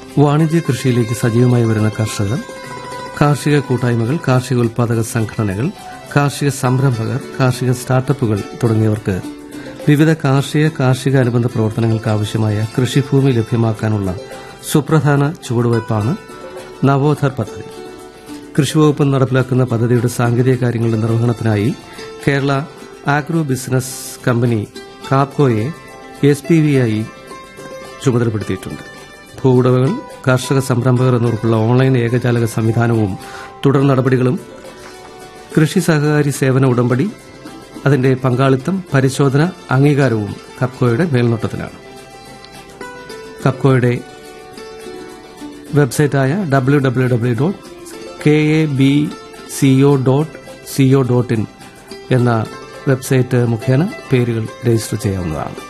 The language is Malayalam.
വാണിജ്യ കൃഷിയിലേക്ക് സജീവമായി വരുന്ന കർഷകർ കാർഷിക കൂട്ടായ്മകൾ കാർഷിക ഉൽപാദക സംഘടനകൾ കാർഷിക സംരംഭകർ കാർഷിക സ്റ്റാർട്ടപ്പുകൾ തുടങ്ങിയവർക്ക് വിവിധ കാർഷിക കാർഷിക അനുബന്ധ പ്രവർത്തനങ്ങൾക്ക് ആവശ്യമായ കൃഷിഭൂമി ലഭ്യമാക്കാനുള്ള സുപ്രധാന ചുവടുവയ്പ്പാണ് നവോധർ പദ്ധതി കൃഷിവകുപ്പ് നടപ്പിലാക്കുന്ന പദ്ധതിയുടെ സാങ്കേതിക കാര്യങ്ങളുടെ നിർവഹണത്തിനായി കേരള ആഗ്രോ ബിസിനസ് കമ്പനി കാപ്കോയെ എസ് പി വി ആയി ചുമതലപ്പെടുത്തിയിട്ടുണ്ട് ഭൂവുടമകൾ കർഷക സംരംഭകർ എന്നിവർക്കുള്ള ഓൺലൈൻ ഏകജാലക സംവിധാനവും തുടർ നടപടികളും കൃഷി സഹകാരി സേവന ഉടമ്പടി അതിന്റെ പങ്കാളിത്തം പരിശോധന അംഗീകാരവും കപ്കോയുടെ മേൽനോട്ടത്തിലാണ് കപ്കോയുടെ വെബ്സൈറ്റായ W W W dot K A B C O dot C O dot in എന്ന വെബ്സൈറ്റ് മുഖേന പേരുകൾ രജിസ്റ്റർ ചെയ്യാവുന്നതാണ്